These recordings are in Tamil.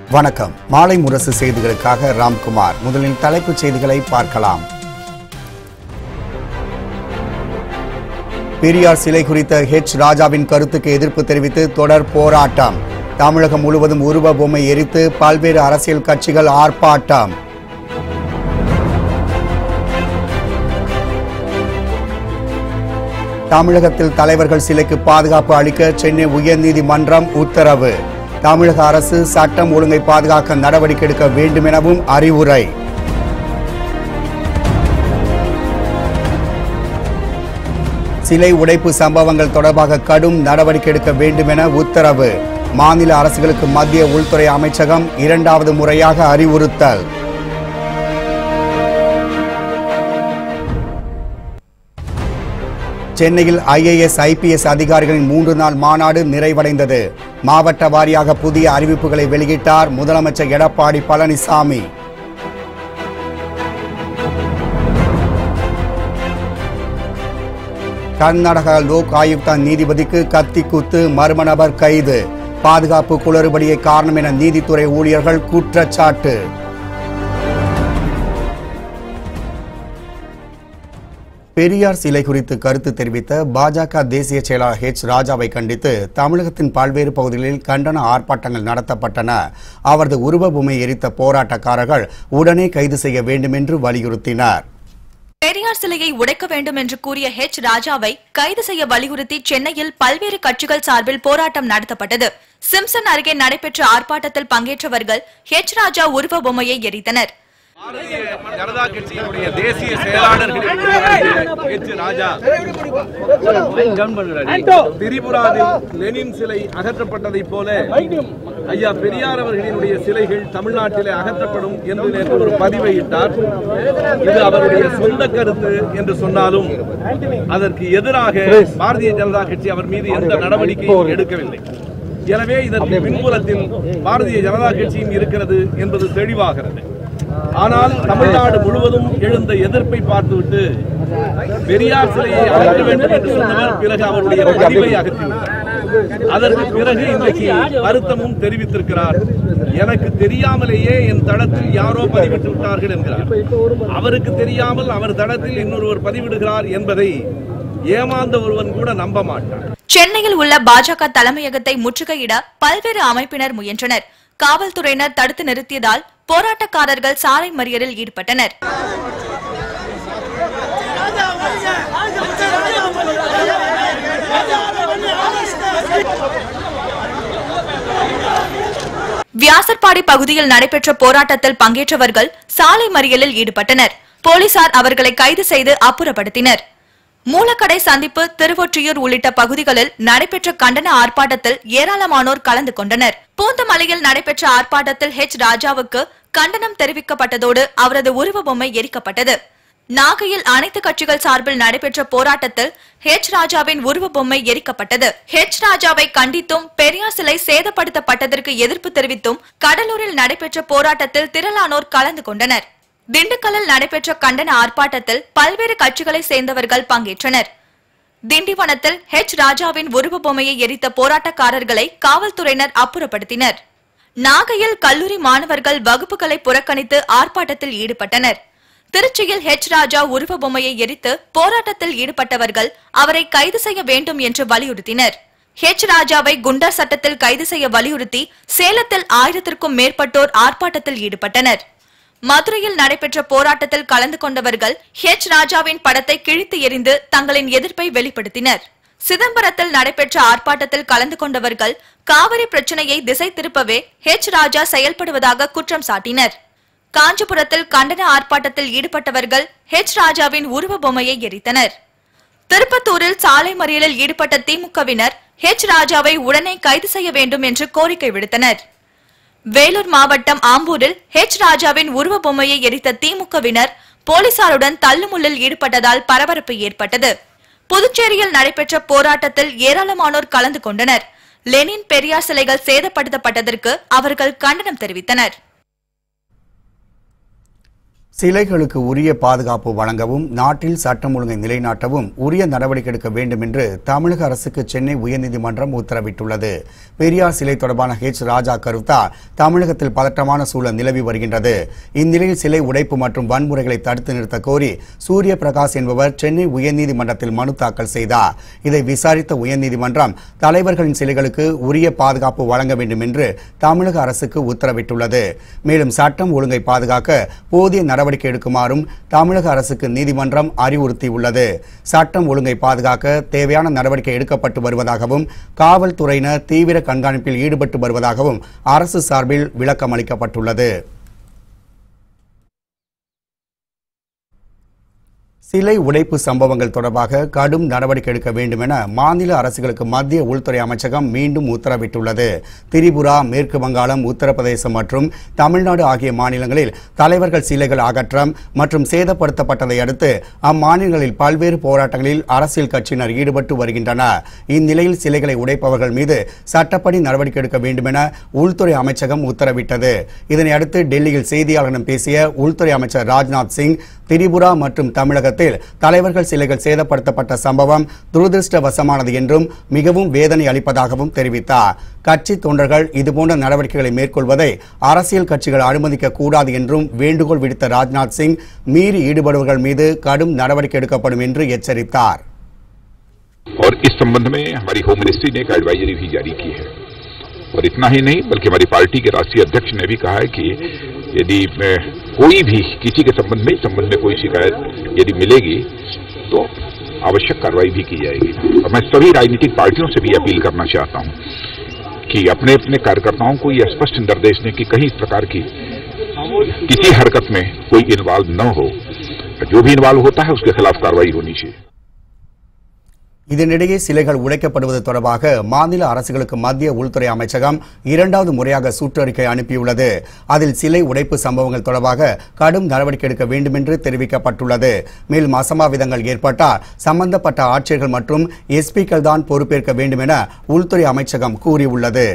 வணக்கம் மாலை முரசு செய்திகளுக்காக ராம்குமார் முதலில் தலைப்புச் செய்திகளை பார்க்கலாம் பெரியார் சிலை குறித்த ஹெச் ராஜாவின் கருத்துக்கு எதிர்ப்பு தெரிவித்து தொடர் போராட்டம் தமிழகம் முழுவதும் உருவ பொம்மை எரித்து பல்வேறு அரசியல் கட்சிகள் ஆர்ப்பாட்டம் தமிழகத்தில் தலைவர்கள் சிலைக்கு பாதுகாப்பு அளிக்க சென்னை உயர்நீதிமன்றம் உத்தரவு தமிழக அரசு சட்டம் ஒழுங்கை பாதுகாக்க நடவடிக்கை எடுக்க வேண்டும் எனவும் அறிவுரை சிலை உடைப்பு சம்பவங்கள் தொடர்பாக கடும் நடவடிக்கை எடுக்க வேண்டும் என உத்தரவு மாநில அரசுகளுக்கு மத்திய உள்துறை அமைச்சகம் இரண்டாவது முறையாக அறிவுறுத்தல் சென்னையில் ஐஏஎஸ் ஐபிஎஸ் அதிகாரிகளின் மூன்று நாள் மாநாடு நிறைவடைந்தது மாவட்ட வாரியாக புதிய அறிவிப்புகளை வெளியிட்டார் முதலமைச்சர் எடப்பாடி பழனிசாமி கர்நாடகா லோக் ஆயுக்தா நீதிபதிக்கு கத்தி குத்து மர்ம நபர் கைது பாதுகாப்பு குளறுபடியே காரணம் என நீதித்துறை ஊழியர்கள் குற்றச்சாட்டு பெரியார் சிலை குறித்து கருத்து தெரிவித்த பாஜக தேசிய செயலாளர் ஹெச் ராஜாவை கண்டித்து தமிழகத்தின் பல்வேறு பகுதிகளில் கண்டன ஆர்ப்பாட்டங்கள் நடத்தப்பட்டன அவரது உருவ பொம்மை எரித்த போராட்டக்காரர்கள் உடனே கைது செய்ய வேண்டும் என்று வலியுறுத்தினர் பெரியார் சிலையை உடைக்க வேண்டும் என்று கூறிய ஹெச் ராஜாவை கைது செய்ய வலியுறுத்தி சென்னையில் பல்வேறு கட்சிகள் சார்பில் போராட்டம் நடத்தப்பட்டது சிம்சன் அருகே நடைபெற்ற ஆர்ப்பாட்டத்தில் பங்கேற்றவர்கள் ஹெச் ராஜா உருவ பொம்மையை எரித்தனர் பாரதிய ஜனதா கட்சியினுடைய தேசிய செயலாளர்களின் முன்னிலையில் எச் ராஜா திரிபுராவில் லெனின் சிலை அகற்றப்பட்டதைப் போல ஐயா பெரியார் அவர்களினுடைய சிலைகள் தமிழ்நாட்டிலே அகற்றப்படும் என்று நேற்று ஒரு பதிவை இட்டார் இது அவருடைய சொந்த கருத்து என்று சொன்னாலும் அதற்கு எதிராக பாரதிய ஜனதா கட்சி அவர் மீது எந்த நடவடிக்கையும் எடுக்கவில்லை எனவே இதற்கு பின்புலத்தில் பாரதிய ஜனதா கட்சியும் இருக்கிறது என்பது தெளிவாகிறது ஆனால் தமிழ்நாடு முழுவதும் எழுந்த எதிர்ப்பை பார்த்துவிட்டு பெரியார் சிலையை அகற்ற வேண்டும் என்று சொன்னவர் பிறகு அவருடைய பதிவை அகற்றிவிட்டார் அதற்கு பிறகு இன்றைக்கு வருத்தமும் தெரிவித்திருக்கிறார் எனக்கு தெரியாமலேயே என் தடத்தில் யாரோ பதிவிட்டு விட்டார்கள் என்கிறார் அவருக்கு தெரியாமல் அவர் தடத்தில் இன்னொருவர் பதிவிடுகிறார் என்பதை ஏமாந்த ஒருவன் கூட நம்ப மாட்டார் சென்னையில் உள்ள பாஜக தலைமையகத்தை முற்றுகையிட பல்வேறு அமைப்பினர் முயன்றனர் காவல்துறையினர் தடுத்து நிறுத்தியதால் போராட்டக்காரர்கள் சாலை மறியலில் ஈடுபட்டனர் வியாசர்பாடி பகுதியில் நடைபெற்ற போராட்டத்தில் பங்கேற்றவர்கள் சாலை மறியலில் ஈடுபட்டனர் போலீசார் அவர்களை கைது செய்து அப்புறப்படுத்தினர் மூலக்கடை சந்திப்பு திருவொற்றியூர் உள்ளிட்ட பகுதிகளில் நடைபெற்ற கண்டன ஆர்ப்பாட்டத்தில் ஏராளமானோர் கலந்து கொண்டனர் பூந்தமலையில் நடைபெற்ற ஆர்ப்பாட்டத்தில் ஹெச் ராஜாவுக்கு கண்டனம் தெரிவிக்கப்பட்டதோடு அவரது உருவ பொம்மை எரிக்கப்பட்டது நாகையில் அனைத்து கட்சிகள் சார்பில் நடைபெற்ற போராட்டத்தில் ஹெச் ராஜாவின் உருவ பொம்மை எரிக்கப்பட்டது ஹெச் ராஜாவை கண்டித்தும் பெரியார் சிலை சேதப்படுத்தப்பட்டதற்கு எதிர்ப்பு தெரிவித்தும் கடலூரில் நடைபெற்ற போராட்டத்தில் திரளானோர் கலந்து கொண்டனர் திண்டுக்கல்லில் நடைபெற்ற கண்டன ஆர்ப்பாட்டத்தில் பல்வேறு கட்சிகளை சேர்ந்தவர்கள் பங்கேற்றனர் திண்டிவனத்தில் ஹெச் ராஜாவின் உருவ பொம்மையை எரித்த போராட்டக்காரர்களை காவல்துறையினர் அப்புறப்படுத்தினர் நாகையில் கல்லூரி மாணவர்கள் வகுப்புகளை புறக்கணித்து ஆர்ப்பாட்டத்தில் ஈடுபட்டனர் திருச்சியில் ஹெச் ராஜா உருவ பொம்மையை எரித்து போராட்டத்தில் ஈடுபட்டவர்கள் அவரை கைது செய்ய வேண்டும் என்று வலியுறுத்தினர் ஹெச் ராஜாவை குண்டர் சட்டத்தில் கைது செய்ய வலியுறுத்தி சேலத்தில் ஆயிரத்திற்கும் மேற்பட்டோர் ஆர்ப்பாட்டத்தில் ஈடுபட்டனர் மதுரையில் நடைபெற்ற போராட்டத்தில் கலந்து கொண்டவர்கள் ஹெச் ராஜாவின் படத்தை கிழித்து எறிந்து தங்களின் எதிர்ப்பை வெளிப்படுத்தினர் சிதம்பரத்தில் நடைபெற்ற ஆர்ப்பாட்டத்தில் கலந்து கொண்டவர்கள் காவிரி பிரச்சனையை திசை திருப்பவே ஹெச் ராஜா செயல்படுவதாக குற்றம் சாட்டினர் காஞ்சிபுரத்தில் கண்டன ஆர்ப்பாட்டத்தில் ஈடுபட்டவர்கள் ஹெச் ராஜாவின் உருவ பொம்மையை எரித்தனர் திருப்பத்தூரில் சாலை மறியலில் ஈடுபட்ட திமுகவினர் ஹெச் ராஜாவை உடனே கைது செய்ய வேண்டும் என்று கோரிக்கை விடுத்தனர் வேலூர் மாவட்டம் ஆம்பூரில் ஹெச் ராஜாவின் உருவ பொம்மையை எரித்த திமுகவினர் போலீசாருடன் தள்ளுமுள்ளில் ஈடுபட்டதால் பரபரப்பு ஏற்பட்டது புதுச்சேரியில் நடைபெற்ற போராட்டத்தில் ஏராளமானோர் கலந்து கொண்டனர் லெனின் பெரியார் சிலைகள் சேதப்படுத்தப்பட்டதற்கு அவர்கள் கண்டனம் தெரிவித்தனர் சிலைகளுக்கு உரிய பாதுகாப்பு வழங்கவும் நாட்டில் சட்டம் ஒழுங்கை நிலைநாட்டவும் உரிய நடவடிக்கை எடுக்க வேண்டும் என்று தமிழக அரசுக்கு சென்னை உயர்நீதிமன்றம் உத்தரவிட்டுள்ளது பெரியார் சிலை தொடர்பான ஹெச் ராஜா கருத்தால் தமிழகத்தில் பதற்றமான சூழல் நிலவி வருகின்றது இந்நிலையில் சிலை உடைப்பு மற்றும் வன்முறைகளை தடுத்து நிறுத்த கோரி சூரிய பிரகாஷ் என்பவர் சென்னை உயர்நீதிமன்றத்தில் மனு தாக்கல் செய்தார் இதை விசாரித்த உயர்நீதிமன்றம் தலைவர்களின் சிலைகளுக்கு உரிய பாதுகாப்பு வழங்க வேண்டும் என்று தமிழக அரசுக்கு உத்தரவிட்டுள்ளது மேலும் சட்டம் ஒழுங்கை பாதுகாக்க போதிய நடவடிக்கை எடுக்குமாறும் தமிழக அரசுக்கு நீதிமன்றம் அறிவுறுத்தியுள்ளது சட்டம் ஒழுங்கை பாதுகாக்க தேவையான நடவடிக்கை எடுக்கப்பட்டு வருவதாகவும் காவல்துறையினர் தீவிர கண்காணிப்பில் ஈடுபட்டு வருவதாகவும் அரசு சார்பில் விளக்கம் அளிக்கப்பட்டுள்ளது சிலை உடைப்பு சம்பவங்கள் தொடர்பாக கடும் நடவடிக்கை எடுக்க வேண்டும் என மாநில அரசுகளுக்கு மத்திய உள்துறை அமைச்சகம் மீண்டும் உத்தரவிட்டுள்ளது திரிபுரா மேற்கு வங்காளம் உத்தரப்பிரதேசம் மற்றும் தமிழ்நாடு ஆகிய மாநிலங்களில் தலைவர்கள் சிலைகள் அகற்றம் மற்றும் சேதப்படுத்தப்பட்டதை அடுத்து அம்மாநிலங்களில் பல்வேறு போராட்டங்களில் அரசியல் கட்சியினர் ஈடுபட்டு வருகின்றனர் இந்நிலையில் சிலைகளை உடைப்பவர்கள் மீது சட்டப்படி நடவடிக்கை எடுக்க வேண்டும் என உள்துறை அமைச்சகம் உத்தரவிட்டது இதனை அடுத்து டெல்லியில் செய்தியாளர்களிடம் பேசிய உள்துறை அமைச்சர் ராஜ்நாத் சிங் திரிபுரா மற்றும் தமிழகத்தில் தலைவர்கள் சிலைகள் சேதப்படுத்தப்பட்ட சம்பவம் துரதிருஷ்டவசமானது என்றும் மிகவும் வேதனை அளிப்பதாகவும் தெரிவித்தார் கட்சி தொண்டர்கள் இதுபோன்ற நடவடிக்கைகளை மேற்கொள்வதை அரசியல் கட்சிகள் அனுமதிக்க கூடாது என்றும் வேண்டுகோள் விடுத்த ராஜ்நாத் சிங் மீறி ஈடுபடுபவர்கள் மீது கடும் நடவடிக்கை எடுக்கப்படும் என்று எச்சரித்தார் और इस संबंध में हमारी होम मिनिस्ट्री ने एक एडवाइजरी भी जारी की है और इतना ही नहीं बल्कि हमारी पार्टी के राष्ट्रीय अध्यक्ष ने भी कहा है कि यदि अ, कोई भी किसी के संबंध में इस संबंध में कोई शिकायत यदि मिलेगी तो आवश्यक कार्रवाई भी की जाएगी और मैं सभी राजनीतिक पार्टियों से भी अपील करना चाहता हूं कि अपने अपने कार्यकर्ताओं को यह स्पष्ट निर्देश दें कि कहीं इस प्रकार की किसी हरकत में कोई इन्वॉल्व न हो जो भी इन्वॉल्व होता है उसके खिलाफ कार्रवाई होनी चाहिए இதனிடையே சிலைகள் உடைக்கப்படுவது தொடர்பாக மாநில அரசுகளுக்கு மத்திய உள்துறை அமைச்சகம் இரண்டாவது முறையாக சுற்றறிக்கை அனுப்பியுள்ளது அதில் சிலை உடைப்பு சம்பவங்கள் தொடர்பாக கடும் நடவடிக்கை எடுக்க வேண்டும் என்று தெரிவிக்கப்பட்டுள்ளது மேலும் அசம்பாவிதங்கள் ஏற்பட்டால் சம்பந்தப்பட்ட ஆட்சியர்கள் மற்றும் எஸ்பிக்கள் தான் பொறுப்பேற்க வேண்டும் என உள்துறை அமைச்சகம் கூறியுள்ளது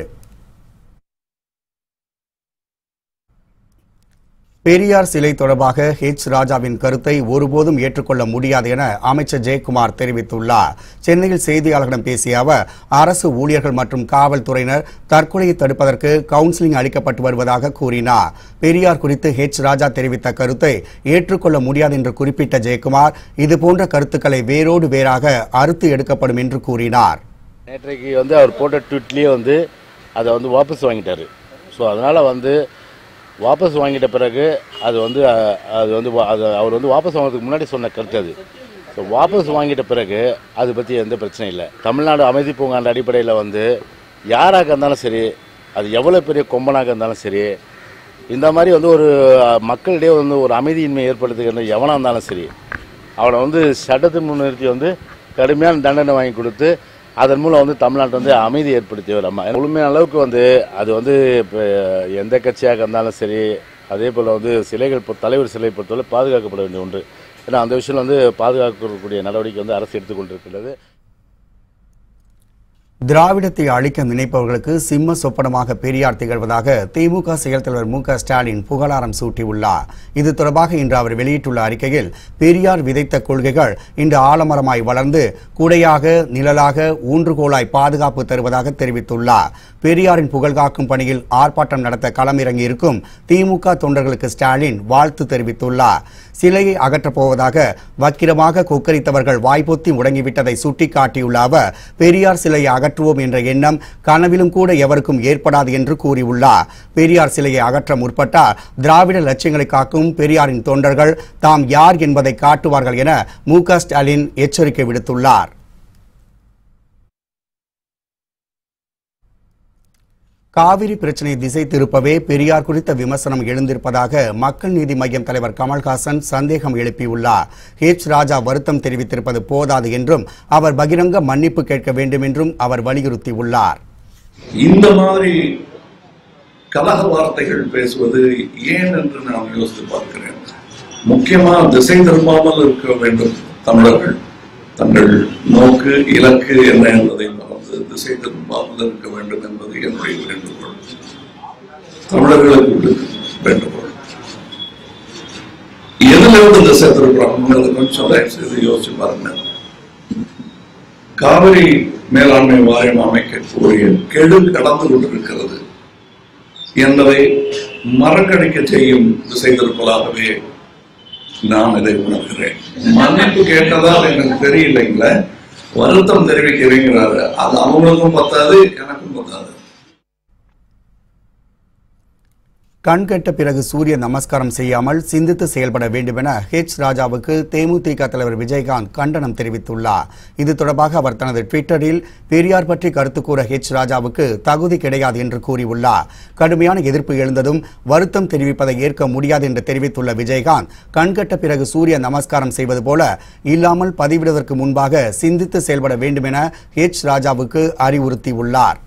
பெரியார் சிலை தொடர்பாக ஹெச் ராஜாவின் கருத்தை ஒருபோதும் ஏற்றுக்கொள்ள முடியாது என அமைச்சர் ஜெயக்குமார் தெரிவித்துள்ளார் சென்னையில் செய்தியாளர்களிடம் பேசிய அவர் அரசு ஊழியர்கள் மற்றும் காவல்துறையினர் தற்கொலையை தடுப்பதற்கு கவுன்சிலிங் அளிக்கப்பட்டு வருவதாக கூறினார் பெரியார் குறித்து ஹெச் ராஜா தெரிவித்த கருத்தை ஏற்றுக்கொள்ள முடியாது என்று குறிப்பிட்ட ஜெயக்குமார் இதுபோன்ற கருத்துக்களை வேரோடு வேறாக அறுத்து எடுக்கப்படும் என்று கூறினார் நேற்றைக்கு வந்து அவர் போட்ட ட்வீட்லேயே வந்து அதை வந்து வாபஸ் வாங்கிட்டாரு ஸோ அதனால் வந்து வாபஸ் வாங்கிட்ட பிறகு அது வந்து அஹ், அது வந்து வா- அது அவர் வந்து வாபஸ் வாங்குறதுக்கு முன்னாடி சொன்ன கருத்து அது ஸோ வாபஸ் வாங்கிட்ட பிறகு அதை பற்றி எந்த பிரச்சனையும் இல்லை தமிழ்நாடு அமைதி பூங்கான்ற அடிப்படையில் வந்து யாராக இருந்தாலும் சரி அது எவ்வளோ பெரிய கொம்பனாக இருந்தாலும் சரி இந்த மாதிரி வந்து ஒரு அஹ், மக்களிடையே வந்து ஒரு அமைதியின்மை ஏற்படுத்துகிற எவனாக இருந்தாலும் சரி அவனை வந்து சட்டத்தை முன்னிறுத்தி வந்து கடுமையான தண்டனை வாங்கி கொடுத்து அதன் மூலம் வந்து தமிழ்நாட்டை வந்து அமைதி ஏற்படுத்தியவர் அம்மா முழுமையான அளவுக்கு வந்து அது வந்து இப்போ எந்த கட்சியாக இருந்தாலும் சரி அதே போல் வந்து சிலைகள் பொ- தலைவர் சிலை பொறுத்தவரை பாதுகாக்கப்பட வேண்டிய ஒன்று ஏன்னா அந்த விஷயம் வந்து பாதுகாக்கக்கூடிய நடவடிக்கை வந்து அரசு எடுத்துக்கொண்டிருக்கிறது திராவிடத்தை அழிக்க நினைப்பவர்களுக்கு சிம்ம சொப்பனமாக பெரியார் திகழ்வதாக திமுக செயல் தலைவர் மு க ஸ்டாலின் புகழாரம் சூட்டியுள்ளார் இது தொடர்பாக இன்று அவர் வெளியிட்டுள்ள அறிக்கையில் பெரியார் விதைத்த கொள்கைகள் இன்று ஆலமரமாய் வளர்ந்து குடையாக நிழலாக ஊன்றுகோலாய் பாதுகாப்பு தருவதாக தெரிவித்துள்ளார் பெரியாரின் புகழ் காக்கும் பணியில் ஆர்ப்பாட்டம் நடத்த களமிறங்கி இருக்கும் திமுக தொண்டர்களுக்கு ஸ்டாலின் வாழ்த்து தெரிவித்துள்ளார் சிலையை அகற்றப் போவதாக வக்கிரமாக கொக்கரித்தவர்கள் வாய்ப்பொத்தி முடங்கிவிட்டதை சுட்டிக்காட்டியுள்ள அவர் பெரியார் சிலையை அகற்றுவோம் என்ற எண்ணம் கனவிலும் கூட எவருக்கும் ஏற்படாது என்று கூறியுள்ளார் பெரியார் சிலையை அகற்ற முற்பட்டால் திராவிட லட்சியங்களை காக்கும் பெரியாரின் தொண்டர்கள் தாம் யார் என்பதை காட்டுவார்கள் என மு க ஸ்டாலின் எச்சரிக்கை விடுத்துள்ளார் காவிரி பிரச்சனை திசை திருப்பவே பெரியார் குறித்த விமர்சனம் எழுந்திருப்பதாக மக்கள் நீதி மய்யம் தலைவர் கமல்ஹாசன் சந்தேகம் எழுப்பியுள்ளார் ஹெச் ராஜா வருத்தம் தெரிவித்திருப்பது போதாது என்றும் அவர் பகிரங்க மன்னிப்பு கேட்க வேண்டும் என்றும் அவர் வலியுறுத்தியுள்ளார் இந்த மாதிரி கலக வார்த்தைகள் பேசுவது ஏன் என்று நான் யோசித்து பார்க்கிறேன் முக்கியமா திசை திரும்பாமல் இருக்க வேண்டும் தமிழர்கள் தங்கள் நோக்கு இலக்கு என்ன என்பதை மறந்து திசை திரும்பாமல் இருக்க வேண்டும் என்பது என்னுடைய வேண்டுகோள் தமிழர்களுக்கு விடுக்கும் வேண்டுகோள் எதுல இருந்து திசை திருப்புறாங்கிறது கொஞ்சம் தயவு செய்து யோசிச்சு பாருங்க காவிரி மேலாண்மை வாரியம் அமைக்கக்கூடிய கெடு கடந்து கொண்டிருக்கிறது என்பதை மறக்கடிக்க செய்யும் திசை திருப்பலாகவே நான் இதை உணர்கிறேன் மன்னிப்பு கேட்டதால் எனக்கு தெரியலைங்களே வருத்தம் தெரிவிக்கிறேங்கிறாரு அது அவங்களுக்கும் பத்தாது எனக்கும் பத்தாது கண் கெட்ட பிறகு சூரிய நமஸ்காரம் செய்யாமல் சிந்தித்து செயல்பட வேண்டுமென ஹெச் ராஜாவுக்கு தேமுதிக தலைவர் விஜயகாந்த் கண்டனம் தெரிவித்துள்ளார் இது தொடர்பாக அவர் தனது ட்விட்டரில் பெரியார் பற்றி கருத்து கூற ஹெச் ராஜாவுக்கு தகுதி கிடையாது என்று கூறியுள்ளார் கடுமையான எதிர்ப்பு எழுந்ததும் வருத்தம் தெரிவிப்பதை ஏற்க முடியாது என்று தெரிவித்துள்ள விஜயகாந்த் கண்கட்ட பிறகு சூரிய நமஸ்காரம் செய்வது போல இல்லாமல் பதிவிடுவதற்கு முன்பாக சிந்தித்து செயல்பட வேண்டுமென ஹெச் ராஜாவுக்கு அறிவுறுத்தியுள்ளார்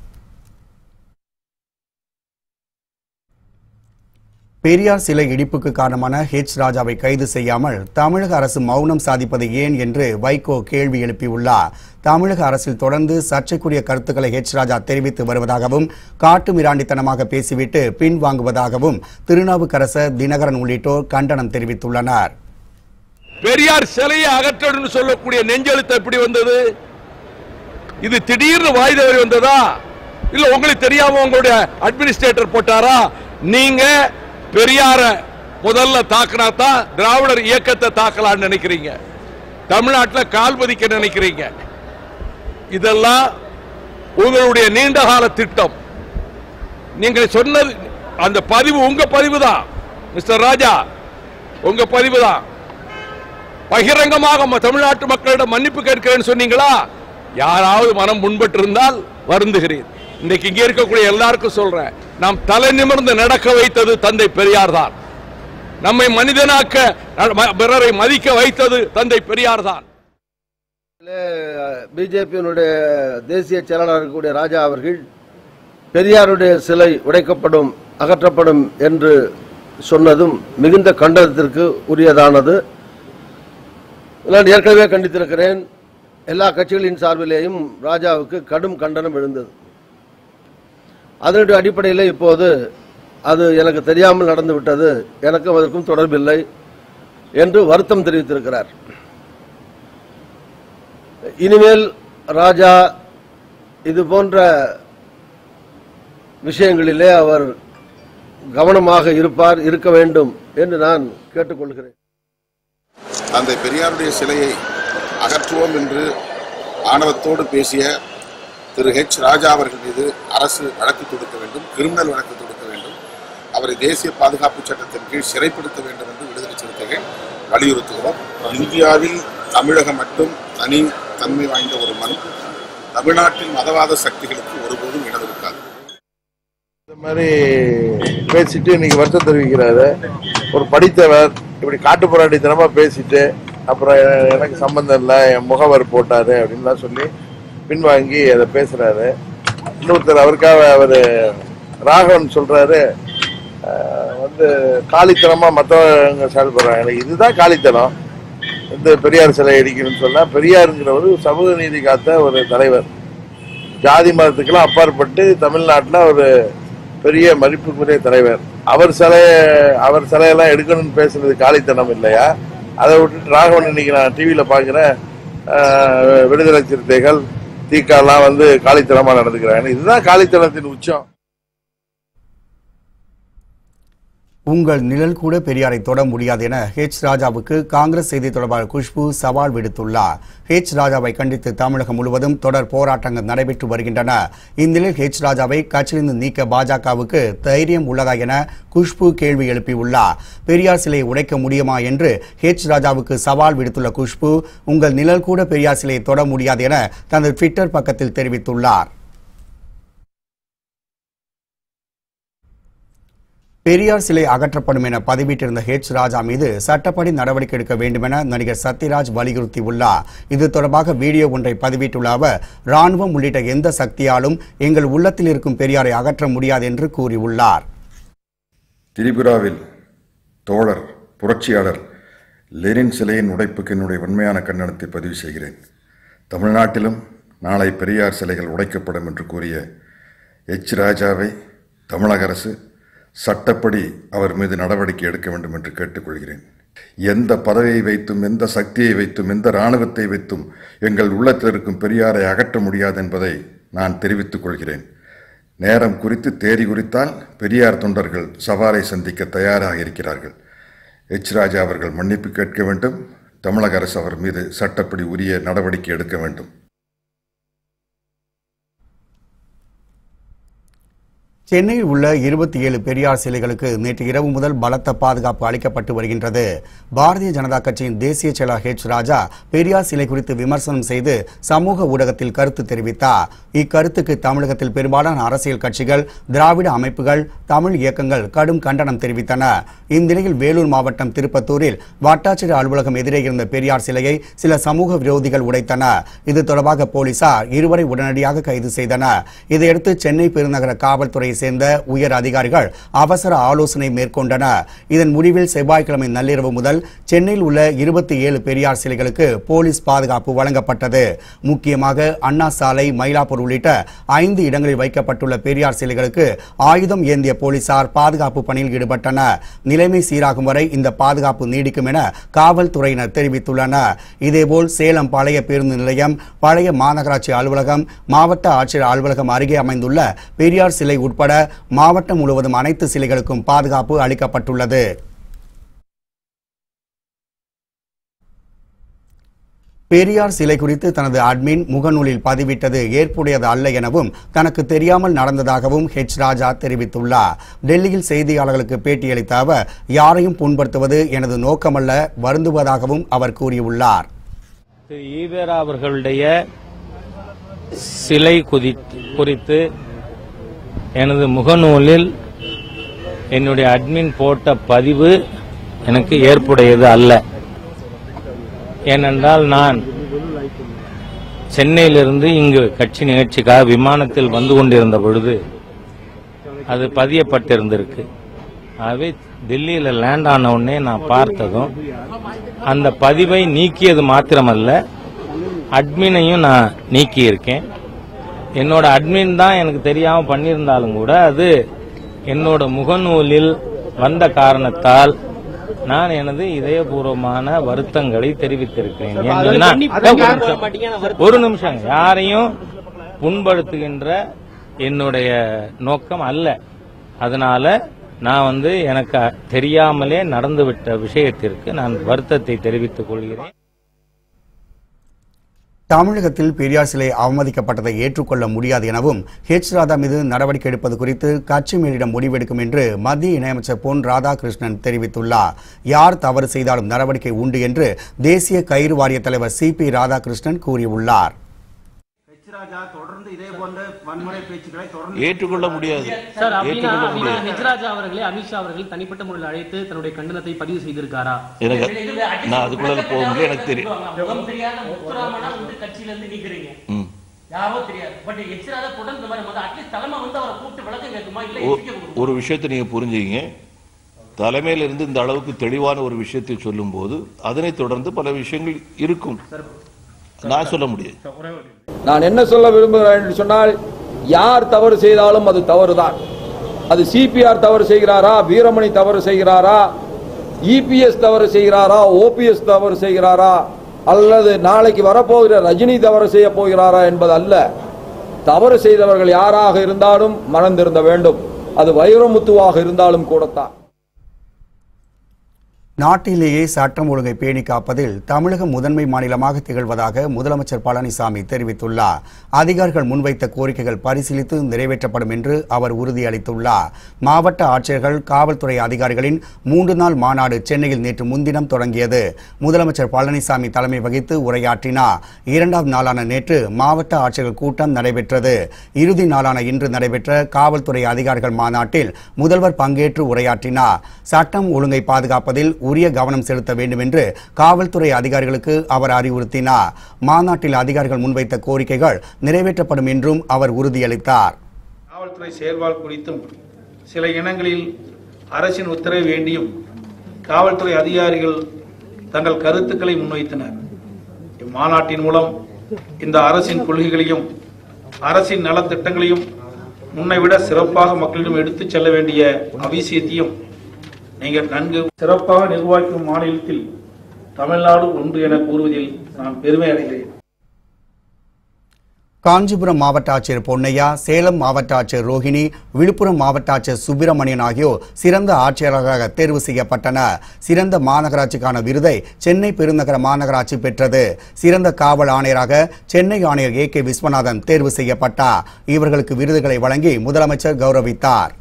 பெரியார் சிலை இடிப்புக்கு காரணமான ஹெச் ராஜாவை கைது செய்யாமல் தமிழக அரசு மௌனம் சாதிப்பது ஏன் என்று வைகோ கேள்வி எழுப்பியுள்ளார் தமிழக அரசில் தொடர்ந்து சர்ச்சைக்குரிய கருத்துக்களை ஹெச் ராஜா தெரிவித்து வருவதாகவும் காட்டு மிராண்டித்தனமாக பேசிவிட்டு பின்வாங்குவதாகவும் திருநாவுக்கரசர் தினகரன் உள்ளிட்டோர் கண்டனம் தெரிவித்துள்ளனர் பெரியார் சிலையை அகற்றணும்னு சொல்லக்கூடிய நெஞ்செழுத்து எப்படி வந்தது இது திடீர்னு வாய் தவறி வந்ததா இல்ல உங்களுக்கு தெரியாம உங்களுடைய அட்மினிஸ்ட்ரேட்டர் போட்டாரா நீங்க பெரியார முதல்ல தாக்கினா தான் திராவிடர் இயக்கத்தை தாக்கலாம்னு நினைக்கிறீங்க தமிழ்நாட்டில் கால் பதிக்க நினைக்கிறீங்க இதெல்லாம் உங்களுடைய நீண்டகால திட்டம் நீங்க சொன்னது அந்த பதிவு உங்க பதிவு தான் மிஸ்டர் ராஜா உங்க பதிவு தான் பகிரங்கமாக ம- தமிழ்நாட்டு மக்களிடம் மன்னிப்பு கேட்கிறேன்னு சொன்னீங்களா யாராவது மனம் முன்பட்டு இருந்தால் வருந்துகிறேன் இன்னைக்கு இங்க இருக்கக்கூடிய எல்லாருக்கும் சொல்றேன் நாம் தலை நிமிர்ந்து நடக்க வைத்தது தந்தை பெரியார் தான் நம்மை மனிதனாக்க ந- ம- பிறரை மதிக்க வைத்தது தந்தை பெரியார் தான் பிஜேபியினுடைய தேசிய செயலாளர் இருக்கக்கூடிய ராஜா அவர்கள் பெரியாருடைய சிலை உடைக்கப்படும் அகற்றப்படும் என்று சொன்னதும் மிகுந்த கண்டனத்திற்கு உரியதானது நான் ஏற்கனவே கண்டித்திருக்கிறேன் எல்லா கட்சிகளின் சார்பிலேயும் ராஜாவுக்கு கடும் கண்டனம் எழுந்தது அதனுடைய அடிப்படையில் இப்போது அது எனக்கு தெரியாமல் நடந்து விட்டது எனக்கும் அதற்கும் தொடர்பில்லை என்று வருத்தம் தெரிவித்திருக்கிறார் இனிமேல் ராஜா இது போன்ற விஷயங்களிலே அவர் கவனமாக இருப்பார் இருக்க வேண்டும் என்று நான் கேட்டுக்கொள்கிறேன் தந்தை பெரியாருடைய சிலையை அகற்றுவோம் என்று ஆணவத்தோடு பேசிய திரு ஹெச் ராஜா அவர்கள் மீது அரசு வழக்கு தொடுக்க வேண்டும் கிரிமினல் வழக்கு தொடுக்க வேண்டும் அவரை தேசிய பாதுகாப்பு சட்டத்தின் கீழ் சிறைப்படுத்த வேண்டும் என்று விடுதலை சிறுத்தைகள் வலியுறுத்துகிறோம் இந்தியாவில் தமிழகம் மட்டும் தனி தன்மை வாய்ந்த ஒரு மண் தமிழ்நாட்டின் மதவாத சக்திகளுக்கு ஒருபோதும் இடம் இருக்காது இந்த மாதிரி பேசிட்டு இன்னைக்கு வருத்தம் தெரிவிக்கிறாரு ஒரு படித்தவர் இப்படி காட்டு போராட்டித்தனமா பேசிட்டு அப்புறம் எ- எனக்கு சம்பந்தம் இல்லை என் முகவர் போட்டாரு அப்படின்லாம் சொல்லி பின்வாங்கி அதை பேசுறாரு இன்னொருத்தர் அவருக்காக அவரு ராகவன் சொல்றாரு அஹ், வந்து காலித்தனமா மற்றவங்க செயல்படுறாங்க எனக்கு இதுதான் காலித்தனம் இந்த பெரியார் சிலை அடிக்கணும்னு சொன்னா பெரியாருங்கிறவர் சமூக நீதி காத்த ஒரு தலைவர் ஜாதி மதத்துக்கெல்லாம் அப்பாற்பட்டு தமிழ்நாட்டில் ஒரு பெரிய மதிப்புக்குரிய தலைவர் அவர் சிலைய அவர் சிலையெல்லாம் எடுக்கணும்னு பேசுறது காலித்தனம் இல்லையா அதை விட்டுட்டு ராகவன் இன்னைக்கு நான் டிவியில் பார்க்குறேன் விடுதலை சிறுத்தைகள் தீக்காலாம் வந்து காலித்தனமாக நடந்துக்கிறாங்க இதுதான் காலித்தனத்தின் உச்சம் உங்கள் நிழல் கூட பெரியாரை தொட முடியாது என ஹெச் ராஜாவுக்கு காங்கிரஸ் செய்தி தொடர்பாளர் குஷ்பு சவால் விடுத்துள்ளார் ஹெச் ராஜாவை கண்டித்து தமிழகம் முழுவதும் தொடர் போராட்டங்கள் நடைபெற்று வருகின்றன இந்நிலையில் ஹெச் ராஜாவை கட்சியிலிருந்து நீக்க பாஜகவுக்கு தைரியம் உள்ளதா என குஷ்பு கேள்வி எழுப்பியுள்ளார் பெரியார் சிலையை உடைக்க முடியுமா என்று ஹெச் ராஜாவுக்கு சவால் விடுத்துள்ள குஷ்பு உங்கள் நிழல் கூட பெரியார் சிலையை தொட முடியாது என தனது ட்விட்டர் பக்கத்தில் தெரிவித்துள்ளார் பெரியார் சிலை அகற்றப்படும் என பதிவிட்டிருந்த ஹெச் ராஜா மீது சட்டப்படி நடவடிக்கை எடுக்க வேண்டுமென நடிகர் சத்யராஜ் வலியுறுத்தியுள்ளார் இது தொடர்பாக வீடியோ ஒன்றை பதிவிட்டுள்ள அவர் ராணுவம் உள்ளிட்ட எந்த சக்தியாலும் எங்கள் உள்ளத்தில் இருக்கும் பெரியாரை அகற்ற முடியாது என்று கூறியுள்ளார் திரிபுராவில் தோழர் புரட்சியாளர் லெனின் சிலையின் உடைப்புக்கு என்னுடைய உண்மையான கண்டனத்தை பதிவு செய்கிறேன் தமிழ்நாட்டிலும் நாளை பெரியார் சிலைகள் உடைக்கப்படும் என்று கூறிய எச் ராஜாவை தமிழக அரசு சட்டப்படி அவர் மீது நடவடிக்கை எடுக்க வேண்டும் என்று கேட்டுக்கொள்கிறேன் எந்த பதவியை வைத்தும் எந்த சக்தியை வைத்தும் எந்த இராணுவத்தை வைத்தும் எங்கள் உள்ளத்தில் இருக்கும் பெரியாரை அகற்ற முடியாது என்பதை நான் தெரிவித்துக் கொள்கிறேன் நேரம் குறித்து தேதி குறித்தால் பெரியார் தொண்டர்கள் சவாலை சந்திக்க தயாராக இருக்கிறார்கள் எச் ராஜா அவர்கள் மன்னிப்பு கேட்க வேண்டும் தமிழக அரசு அவர் மீது சட்டப்படி உரிய நடவடிக்கை எடுக்க வேண்டும் சென்னையில் உள்ள இருபத்தி ஏழு பெரியார் சிலைகளுக்கு நேற்று இரவு முதல் பலத்த பாதுகாப்பு அளிக்கப்பட்டு வருகின்றது பாரதிய ஜனதா கட்சியின் தேசிய செயலர் ஹெச் ராஜா பெரியார் சிலை குறித்து விமர்சனம் செய்து சமூக ஊடகத்தில் கருத்து தெரிவித்தார் இக்கருத்துக்கு தமிழகத்தில் பெரும்பாலான அரசியல் கட்சிகள் திராவிட அமைப்புகள் தமிழ் இயக்கங்கள் கடும் கண்டனம் தெரிவித்தன இந்நிலையில் வேலூர் மாவட்டம் திருப்பத்தூரில் வட்டாட்சியர் அலுவலகம் எதிரே இருந்த பெரியார் சிலையை சில சமூக விரோதிகள் உடைத்தனர் இது தொடர்பாக போலீசார் இருவரை உடனடியாக கைது செய்தனர் இதையடுத்து சென்னை பெருநகர காவல்துறையை சேர்ந்த உயர் அதிகாரிகள் அவசர ஆலோசனை மேற்கொண்டனர் இதன் முடிவில் செவ்வாய்க்கிழமை நள்ளிரவு முதல் சென்னையில் உள்ள இருபத்தி ஏழு பெரியார் சிலைகளுக்கு போலீஸ் பாதுகாப்பு வழங்கப்பட்டது முக்கியமாக அண்ணா சாலை மயிலாப்பூர் உள்ளிட்ட ஐந்து இடங்களில் வைக்கப்பட்டுள்ள பெரியார் சிலைகளுக்கு ஆயுதம் ஏந்திய போலீசார் பாதுகாப்பு பணியில் ஈடுபட்டனர் நிலைமை சீராகும் வரை இந்த பாதுகாப்பு நீடிக்கும் என காவல்துறையினர் தெரிவித்துள்ளனர் இதேபோல் சேலம் பழைய பேருந்து நிலையம் பழைய மாநகராட்சி அலுவலகம் மாவட்ட ஆட்சியர் அலுவலகம் அருகே அமைந்துள்ள பெரியார் சிலை உட்பட மாவட்டம் முழுவதும் அனைத்து சிலைகளுக்கும் பாதுகாப்பு அளிக்கப்பட்டுள்ளது பெரியார் சிலை குறித்து தனது அட்மின் முகநூலில் பதிவிட்டது ஏற்புடையது அல்ல எனவும் தனக்கு தெரியாமல் நடந்ததாகவும் ஹெச் ராஜா தெரிவித்துள்ளார் டெல்லியில் செய்தியாளர்களுக்கு பேட்டியளித்த அவர் யாரையும் புண்படுத்துவது எனது நோக்கமல்ல வருந்துவதாகவும் அவர் கூறியுள்ளார் திரு ஈவேரா அவர்களுடைய சிலை குதி- குறித்து எனது முகநூலில் என்னுடைய அட்மின் போட்ட பதிவு எனக்கு ஏற்புடையது அல்ல ஏனென்றால் நான் சென்னையிலிருந்து இங்கு கட்சி நிகழ்ச்சிக்காக விமானத்தில் வந்து கொண்டிருந்த பொழுது அது பதியப்பட்டிருந்திருக்கு ஆகவே டெல்லியில் லேண்ட் ஆன உடனே நான் பார்த்ததும் அந்த பதிவை நீக்கியது மாத்திரமல்ல அட்மினையும் நான் நீக்கியிருக்கேன் என்னோட அட்மின் தான் எனக்கு தெரியாம பண்ணியிருந்தாலும் கூட அது என்னோட முகநூலில் வந்த காரணத்தால் நான் எனது இதயபூர்வமான வருத்தங்களை தெரிவித்திருக்கிறேன் ஏன்னா, ஒரு நிமிஷம் யாரையும் புண்படுத்துகின்ற என்னுடைய நோக்கம் அல்ல அதனால நான் வந்து எனக்கு தெரியாமலே நடந்துவிட்ட விஷயத்திற்கு நான் வருத்தத்தை தெரிவித்துக் கொள்கிறேன் தமிழகத்தில் பெரியார் சிலை அவமதிக்கப்பட்டதை ஏற்றுக்கொள்ள முடியாது எனவும் ஹெச் ராதா மீது நடவடிக்கை எடுப்பது குறித்து கட்சி மேலிடம் முடிவெடுக்கும் என்று மத்திய இணையமைச்சர் பொன் ராதாகிருஷ்ணன் தெரிவித்துள்ளார் யார் தவறு செய்தாலும் நடவடிக்கை உண்டு என்று தேசிய கயிறு வாரிய தலைவர் சி பி ராதாகிருஷ்ணன் கூறியுள்ளார் தொடர்ந்து இதே போன்ற வன்முறை பேச்சுக்களை தொடர்ந்து ஏற்றுக்கொள்ள முடியாது சார் அப்படின்னா ஏற்றுக்கொள்ள அப்படின்னா முடியாது ஹெச்ராஜா அவர்களே அமித்ஷா அவர்கள் தனிப்பட்ட முறையில் அழைத்து தன்னுடைய கண்டனத்தை பதிவு செய்திருக்காரா எனக்கு நான் அதுக்குள்ள போக முடியல எனக்கு தெரியும் முகம் தெரியாத முத்துராமனா வந்து கட்சியில இருந்து நீக்கிறீங்க ம். யாரோ தெரியாது பட் ஹெச்ராஜா தொடர்ந்து வரும் போது அட்லீஸ்ட் தலைமை வந்து அவரை கூப்பிட்டு விளக்கம் கேட்குமா இல்ல ஒ- எதிர்க்க கொடுக்குமா? ஒரு விஷயத்தை நீங்க புரிஞ்சுங்க தலைமையில இருந்து இந்த அளவுக்கு தெளிவான ஒரு விஷயத்தை சொல்லும்போது அதனைத் தொடர்ந்து பல விஷயங்கள் இருக்கும் நான் சொல்ல முடியாது நான் என்ன சொல்ல விரும்புகிறேன் என்று சொன்னால் யார் தவறு செய்தாலும் அது தவறுதான் அது சிபிஆர் தவறு செய்கிறாரா வீரமணி தவறு செய்கிறாரா இபிஎஸ் தவறு செய்கிறாரா ஓபிஎஸ் தவறு செய்கிறாரா அல்லது நாளைக்கு வரப்போகிற ரஜினி தவறு செய்ய போகிறாரா என்பது அல்ல தவறு செய்தவர்கள் யாராக இருந்தாலும் மறந்திருந்த வேண்டும் அது வைரமுத்துவாக இருந்தாலும் கூடத்தான் நாட்டிலேயே சட்டம் ஒழுங்கை பேணி காப்பதில் தமிழகம் முதன்மை மாநிலமாக திகழ்வதாக முதலமைச்சர் பழனிசாமி தெரிவித்துள்ளார் அதிகாரிகள் முன்வைத்த கோரிக்கைகள் பரிசீலித்து நிறைவேற்றப்படும் என்று அவர் உறுதியளித்துள்ளார் மாவட்ட ஆட்சியர்கள் காவல்துறை அதிகாரிகளின் மூன்று நாள் மாநாடு சென்னையில் நேற்று முன்தினம் தொடங்கியது முதலமைச்சர் பழனிசாமி தலைமை வகித்து உரையாற்றினார் இரண்டாம் நாளான நேற்று மாவட்ட ஆட்சியர்கள் கூட்டம் நடைபெற்றது இறுதி நாளான இன்று நடைபெற்ற காவல்துறை அதிகாரிகள் மாநாட்டில் முதல்வர் பங்கேற்று உரையாற்றினார் சட்டம் ஒழுங்கை பாதுகாப்பதில் உரிய கவனம் செலுத்த வேண்டும் என்று காவல்துறை அதிகாரிகளுக்கு அவர் அறிவுறுத்தினார் மாநாட்டில் அதிகாரிகள் முன்வைத்த கோரிக்கைகள் நிறைவேற்றப்படும் என்றும் அவர் உறுதியளித்தார் காவல்துறை செயல்பாடு குறித்தும் சில இனங்களில் அரசின் உத்தரவு வேண்டியும் காவல்துறை அதிகாரிகள் தங்கள் கருத்துக்களை முன்வைத்தனர் இம்மாநாட்டின் மூலம் இந்த அரசின் கொள்கைகளையும் அரசின் நலத்திட்டங்களையும் முன்னை விட சிறப்பாக மக்களிடம் எடுத்துச் செல்ல வேண்டிய அவசியத்தையும் நீங்கள் நன்கு சிறப்பாக நிர்வகிக்கும் மாநிலத்தில் தமிழ்நாடு ஒன்று என கூறுவதில் நான் பெருமை அடைகிறேன் காஞ்சிபுரம் மாவட்ட ஆட்சியர் பொன்னையா சேலம் மாவட்ட ஆட்சியர் ரோஹிணி விழுப்புரம் மாவட்ட ஆட்சியர் சுப்பிரமணியன் ஆகியோர் சிறந்த ஆட்சியர்களாக தேர்வு செய்யப்பட்டனர் சிறந்த மாநகராட்சிக்கான விருதை சென்னை பெருநகர மாநகராட்சி பெற்றது சிறந்த காவல் ஆணையராக சென்னை ஆணையர் ஏ கே விஸ்வநாதன் தேர்வு செய்யப்பட்டார் இவர்களுக்கு விருதுகளை வழங்கி முதலமைச்சர் கௌரவித்தார்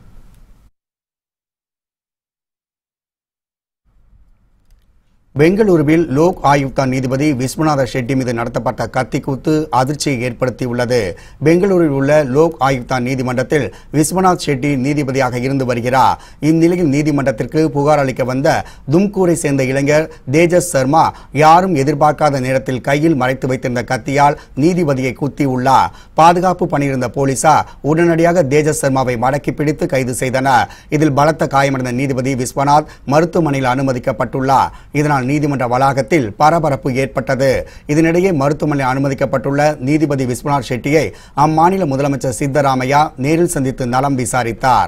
பெங்களூருவில் லோக் ஆயுக்தா நீதிபதி விஸ்வநாத ஷெட்டி மீது நடத்தப்பட்ட கத்திக்குத்து அதிர்ச்சியை ஏற்படுத்தியுள்ளது பெங்களூரில் உள்ள லோக் ஆயுக்தா நீதிமன்றத்தில் விஸ்வநாத் ஷெட்டி நீதிபதியாக இருந்து வருகிறார் இந்நிலையில் நீதிமன்றத்திற்கு புகார் அளிக்க வந்த தும்கூரை சேர்ந்த இளைஞர் தேஜஸ் சர்மா யாரும் எதிர்பார்க்காத நேரத்தில் கையில் மறைத்து வைத்திருந்த கத்தியால் நீதிபதியை குத்தியுள்ளார் பாதுகாப்பு பணியிருந்த போலீசார் உடனடியாக தேஜஸ் சர்மாவை மடக்கி பிடித்து கைது செய்தனர் இதில் பலத்த காயமடைந்த நீதிபதி விஸ்வநாத் மருத்துவமனையில் அனுமதிக்கப்பட்டுள்ளார் இதனால் நீதிமன்ற வளாகத்தில் பரபரப்பு ஏற்பட்டது இதனிடையே மருத்துவமனையில் அனுமதிக்கப்பட்டுள்ள நீதிபதி விஸ்வநாத் ஷெட்டியை அம்மாநில முதலமைச்சர் சித்தராமையா நேரில் சந்தித்து நலம் விசாரித்தார்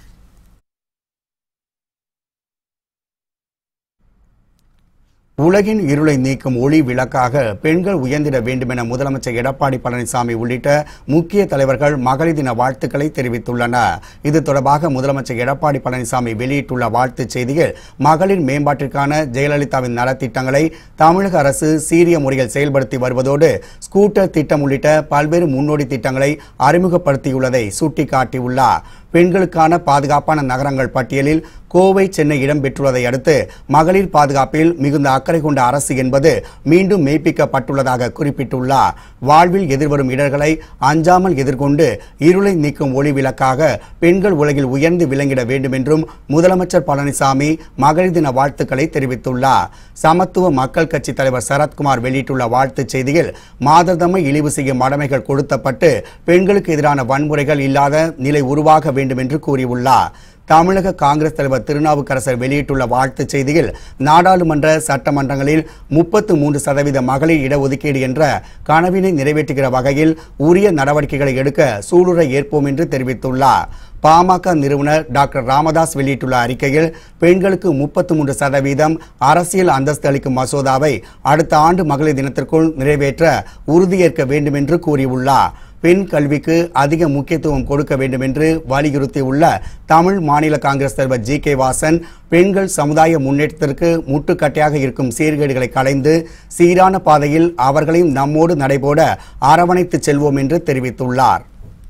உலகின் இருளை நீக்கும் ஒளி விளக்காக பெண்கள் உயர்ந்திட வேண்டுமென முதலமைச்சர் எடப்பாடி பழனிசாமி உள்ளிட்ட முக்கிய தலைவர்கள் மகளிர் தின வாழ்த்துக்களை தெரிவித்துள்ளனர் இது தொடர்பாக முதலமைச்சர் எடப்பாடி பழனிசாமி வெளியிட்டுள்ள வாழ்த்துச் செய்தியில் மகளிர் மேம்பாட்டிற்கான ஜெயலலிதாவின் நலத்திட்டங்களை தமிழக அரசு சீரிய முறையில் செயல்படுத்தி வருவதோடு ஸ்கூட்டர் திட்டம் உள்ளிட்ட பல்வேறு முன்னோடி திட்டங்களை அறிமுகப்படுத்தியுள்ளதை சுட்டிக்காட்டியுள்ளார் பெண்களுக்கான பாதுகாப்பான நகரங்கள் பட்டியலில் கோவை சென்னை இடம்பெற்றுள்ளதை அடுத்து மகளிர் பாதுகாப்பில் மிகுந்த அக்கறை கொண்ட அரசு என்பது மீண்டும் மெய்ப்பிக்கப்பட்டுள்ளதாக குறிப்பிட்டுள்ளார் வாழ்வில் எதிர்வரும் இடர்களை அஞ்சாமல் எதிர்கொண்டு இருளை நீக்கும் ஒளி விளக்காக பெண்கள் உலகில் உயர்ந்து விளங்கிட வேண்டும் என்றும் முதலமைச்சர் பழனிசாமி மகளிர் தின வாழ்த்துக்களை தெரிவித்துள்ளார் சமத்துவ மக்கள் கட்சி தலைவர் சரத்குமார் வெளியிட்டுள்ள வாழ்த்துச் செய்தியில் மாதர்தம்மை இழிவு செய்யும் மடமைகள் கொடுத்தப்பட்டு பெண்களுக்கு எதிரான வன்முறைகள் இல்லாத நிலை உருவாக வேண்டும் என்று கூறியுள்ளார் தமிழக காங்கிரஸ் தலைவர் திருநாவுக்கரசர் வெளியிட்டுள்ள வாழ்த்துச் செய்தியில் நாடாளுமன்ற சட்டமன்றங்களில் முப்பத்து மூன்று சதவீத மகளிர் இடஒதுக்கீடு என்ற கனவினை நிறைவேற்றுகிற வகையில் உரிய நடவடிக்கைகளை எடுக்க சூளுரை ஏற்போம் என்று தெரிவித்துள்ளார் பாமக நிறுவனர் டாக்டர் ராமதாஸ் வெளியிட்டுள்ள அறிக்கையில் பெண்களுக்கு முப்பத்து மூன்று சதவீதம் அரசியல் அந்தஸ்து அளிக்கும் மசோதாவை அடுத்த ஆண்டு மகளிர் தினத்திற்குள் நிறைவேற்ற உறுதியேற்க வேண்டும் என்று கூறியுள்ளார் பெண் கல்விக்கு அதிக முக்கியத்துவம் கொடுக்க வேண்டும் என்று வலியுறுத்தியுள்ள தமிழ் மாநில காங்கிரஸ் தலைவர் ஜி கே வாசன் பெண்கள் சமுதாய முன்னேற்றத்திற்கு முட்டுக்கட்டையாக இருக்கும் சீர்கேடுகளை களைந்து சீரான பாதையில் அவர்களையும் நம்மோடு நடைபோட அரவணைத்து செல்வோம் என்று தெரிவித்துள்ளார்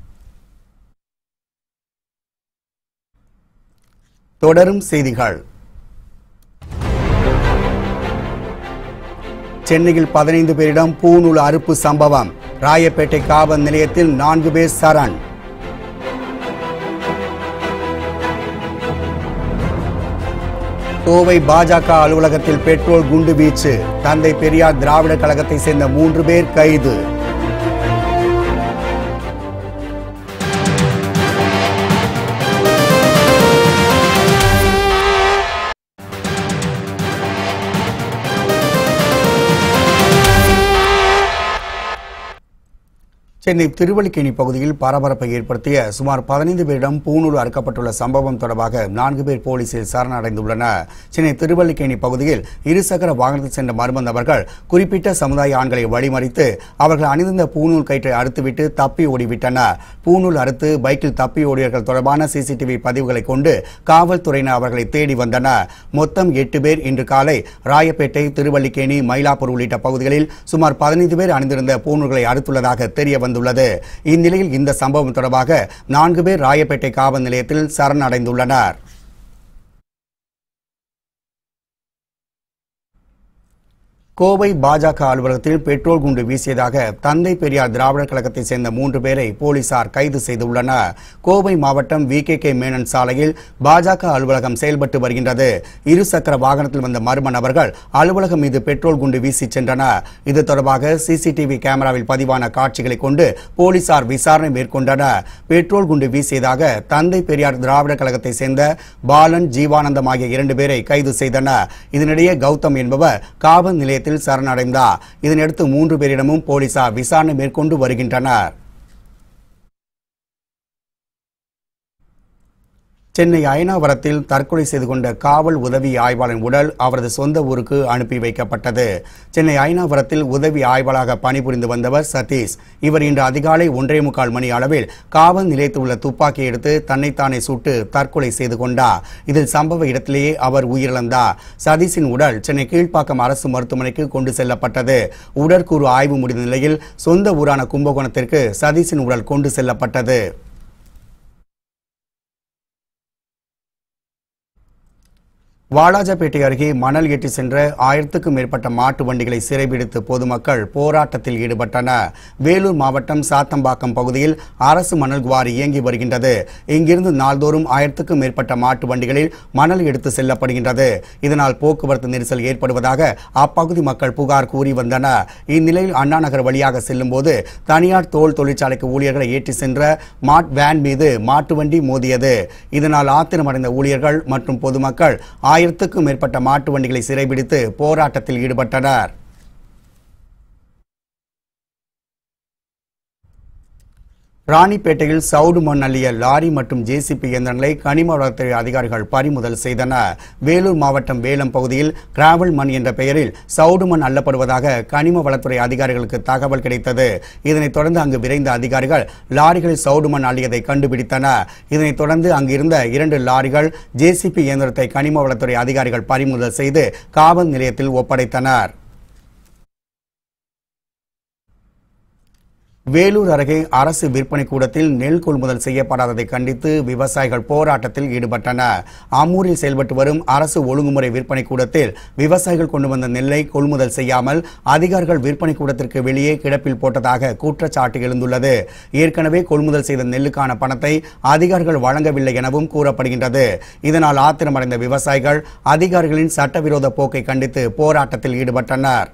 தொடரும் செய்திகள் சென்னையில் பதினைந்து பேரிடம் பூநூல் அறுப்பு சம்பவம் ராயப்பேட்டை காவல் நிலையத்தில் நான்கு பேர் சரண் கோவை பாஜக அலுவலகத்தில் பெட்ரோல் குண்டு வீச்சு தந்தை பெரியார் திராவிட கழகத்தை சேர்ந்த மூன்று பேர் கைது சென்னை திருவல்லிக்கேணி பகுதியில் பரபரப்பை ஏற்படுத்திய சுமார் பதினைந்து பேரிடம் பூணூல் அறுக்கப்பட்டுள்ள சம்பவம் தொடர்பாக நான்கு பேர் போலீசில் சரணடைந்துள்ளனர் சென்னை திருவல்லிக்கேணி பகுதியில் இருசக்கர வாகனத்தில் சென்ற மர்ம நபர்கள் குறிப்பிட்ட சமுதாய ஆண்களை வழிமறித்து அவர்கள் அணிந்திருந்த பூணூல் கயிற்றை அறுத்துவிட்டு தப்பி ஓடிவிட்டனர் பூணூல் அறுத்து பைக்கில் தப்பி ஓடியவர்கள் தொடர்பான சிசிடிவி பதிவுகளை கொண்டு காவல்துறையினர் அவர்களை தேடி வந்தனர் மொத்தம் எட்டு பேர் இன்று காலை ராயப்பேட்டை திருவல்லிக்கேணி மயிலாப்பூர் உள்ளிட்ட பகுதிகளில் சுமார் பதினைந்து பேர் அணிந்திருந்த பூணூல்களை அறுத்துள்ளதாக தெரிய வந்துள்ளது இந்நிலையில் இந்த சம்பவம் தொடர்பாக நான்கு பேர் ராயப்பேட்டை காவல் நிலையத்தில் சரணடைந்துள்ளனர் கோவை பாஜக அலுவலகத்தில் பெட்ரோல் குண்டு வீசியதாக தந்தை பெரியார் திராவிடர் கழகத்தை சேர்ந்த மூன்று பேரை போலீசார் கைது செய்துள்ளனர் கோவை மாவட்டம் வி கே கே மேனன் சாலையில் பாஜக அலுவலகம் செயல்பட்டு வருகின்றது இருசக்கர வாகனத்தில் வந்த மர்ம நபர்கள் அலுவலகம் மீது பெட்ரோல் குண்டு வீசி சென்றனர் இது தொடர்பாக சிசிடிவி கேமராவில் பதிவான காட்சிகளை கொண்டு போலீசார் விசாரணை மேற்கொண்டனர் பெட்ரோல் குண்டு வீசியதாக தந்தை பெரியார் திராவிடர் கழகத்தை சேர்ந்த பாலன் ஜீவானந்தம் ஆகிய இரண்டு பேரை கைது செய்தனர் இதனிடையே கௌதம் என்பவர் காவல் நிலையத்தில் சரணடைந்தார் இதனையடுத்து மூன்று பேரிடமும் போலீசார் விசாரணை மேற்கொண்டு வருகின்றனர் சென்னை அயனாவரத்தில் தற்கொலை செய்து கொண்ட காவல் உதவி ஆய்வாளரின் உடல் அவரது சொந்த ஊருக்கு அனுப்பி வைக்கப்பட்டது சென்னை அயனாவரத்தில் உதவி ஆய்வாளராக பணிபுரிந்து வந்தவர் சதீஷ் இவர் இன்று அதிகாலை ஒன்றே முக்கால் மணி அளவில் காவல் நிலையத்தில் உள்ள துப்பாக்கி எடுத்து தன்னைத்தானே சுட்டு தற்கொலை செய்து கொண்டார் இதில் சம்பவ இடத்திலேயே அவர் உயிரிழந்தார் சதீஷின் உடல் சென்னை கீழ்ப்பாக்கம் அரசு மருத்துவமனைக்கு கொண்டு செல்லப்பட்டது உடற்கூறு ஆய்வு முடிந்த நிலையில் சொந்த ஊரான கும்பகோணத்திற்கு சதீஷின் உடல் கொண்டு செல்லப்பட்டது வாலாஜாபேட்டை அருகே மணல் ஏற்றி சென்ற ஆயிரத்துக்கும் மேற்பட்ட மாட்டு வண்டிகளை சிறைபிடித்து பொதுமக்கள் போராட்டத்தில் ஈடுபட்டனர் வேலூர் மாவட்டம் சாத்தம்பாக்கம் பகுதியில் அரசு மணல் குவாரி இயங்கி வருகின்றது இங்கிருந்து நாள்தோறும் ஆயிரத்துக்கும் மேற்பட்ட மாட்டு வண்டிகளில் மணல் எடுத்து செல்லப்படுகின்றது இதனால் போக்குவரத்து நெரிசல் ஏற்படுவதாக அப்பகுதி மக்கள் புகார் கூறி வந்தனர் இந்நிலையில் அண்ணா நகர் வழியாக செல்லும் போது தனியார் தோல் தொழிற்சாலைக்கு ஊழியர்களை ஏற்றி சென்ற மாட் வேன் மீது மாட்டு வண்டி மோதியது இதனால் ஆத்திரமடைந்த ஊழியர்கள் மற்றும் பொதுமக்கள் ஆயிரத்துக்கும் மேற்பட்ட மாட்டு வண்டிகளை சிறைபிடித்து போராட்டத்தில் ஈடுபட்டனர் ராணிப்பேட்டையில் சவுடு மண் அள்ளிய லாரி மற்றும் ஜேசிபி இயந்திரங்களை கனிம வளத்துறை அதிகாரிகள் பறிமுதல் செய்தனர் வேலூர் மாவட்டம் வேலம் பகுதியில் கிராவல் மண் என்ற பெயரில் சவுடு மண் அள்ளப்படுவதாக கனிம வளத்துறை அதிகாரிகளுக்கு தகவல் கிடைத்தது இதனைத் தொடர்ந்து அங்கு விரைந்த அதிகாரிகள் லாரிகளில் சவுடு மண் அள்ளியதை கண்டுபிடித்தனர் இதனைத் தொடர்ந்து அங்கிருந்த இரண்டு லாரிகள் ஜேசிபி இயந்திரத்தை கனிம வளத்துறை அதிகாரிகள் பறிமுதல் செய்து காவல் நிலையத்தில் ஒப்படைத்தனர் வேலூர் அருகே அரசு விற்பனை கூடத்தில் நெல் கொள்முதல் செய்யப்படாததை கண்டித்து விவசாயிகள் போராட்டத்தில் ஈடுபட்டனர் அம்மூரில் செயல்பட்டு வரும் அரசு ஒழுங்குமுறை விற்பனை கூடத்தில் விவசாயிகள் கொண்டு வந்த நெல்லை கொள்முதல் செய்யாமல் அதிகாரிகள் விற்பனை கூடத்திற்கு வெளியே கிடப்பில் போட்டதாக குற்றச்சாட்டு எழுந்துள்ளது ஏற்கனவே கொள்முதல் செய்த நெல்லுக்கான பணத்தை அதிகாரிகள் வழங்கவில்லை எனவும் கூறப்படுகின்றது இதனால் ஆத்திரமடைந்த விவசாயிகள் அதிகாரிகளின் சட்டவிரோத போக்கை கண்டித்து போராட்டத்தில் ஈடுபட்டனர்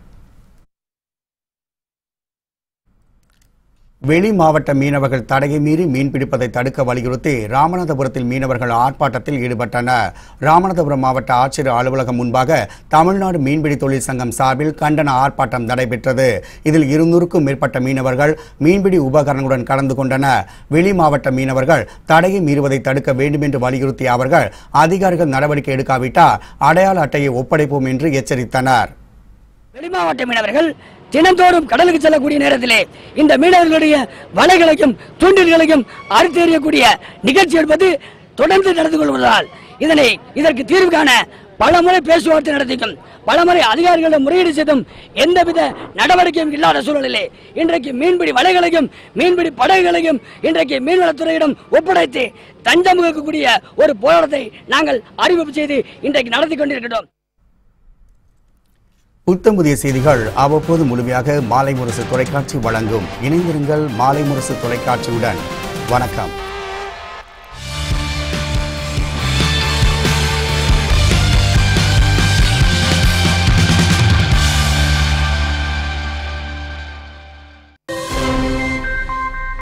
வெளி மாவட்ட மீனவர்கள் தடையை மீறி மீன்பிடிப்பதை தடுக்க வலியுறுத்தி ராமநாதபுரத்தில் மீனவர்கள் ஆர்ப்பாட்டத்தில் ஈடுபட்டனர் ராமநாதபுரம் மாவட்ட ஆட்சியர் அலுவலகம் முன்பாக தமிழ்நாடு மீன்பிடி தொழில் சங்கம் சார்பில் கண்டன ஆர்ப்பாட்டம் நடைபெற்றது இதில் இருநூறுக்கும் மேற்பட்ட மீனவர்கள் மீன்பிடி உபகரணங்களுடன் கலந்து கொண்டனர் வெளி மாவட்ட மீனவர்கள் தடையை மீறுவதை தடுக்க வேண்டும் என்று வலியுறுத்திய அவர்கள் அதிகாரிகள் நடவடிக்கை எடுக்காவிட்டால் அடையாள அட்டையை ஒப்படைப்போம் என்று எச்சரித்தனர் வெளிமாவட்ட மீனவர்கள் தினந்தோறும் கடலுக்கு செல்லக்கூடிய நேரத்திலே இந்த மீனவர்களுடைய வலைகளையும் தூண்டில்களையும் அறுத்தெறியக்கூடிய நிகழ்ச்சி என்பது தொடர்ந்து நடந்து கொள்வதால் இதனை இதற்கு தீர்வு காண பலமுறை பேச்சுவார்த்தை நடத்தியும் பலமுறை அதிகாரிகளிடம் முறையீடு செய்தும் எந்தவித நடவடிக்கையும் இல்லாத சூழலிலே இன்றைக்கு மீன்பிடி வலைகளையும் மீன்பிடி படகுகளையும் இன்றைக்கு மீன்வளத்துறையிடம் ஒப்படைத்து தஞ்சம் இருக்கக்கூடிய ஒரு போராட்டத்தை நாங்கள் அறிவிப்பு செய்து இன்றைக்கு நடத்தி கொண்டிருக்கிறோம் புத்தம் புதிய செய்திகள் அவ்வப்போது முழுமையாக மாலை முரசு தொலைக்காட்சி வழங்கும் இணைந்திருங்கள் மாலை முரசு தொலைக்காட்சியுடன் வணக்கம்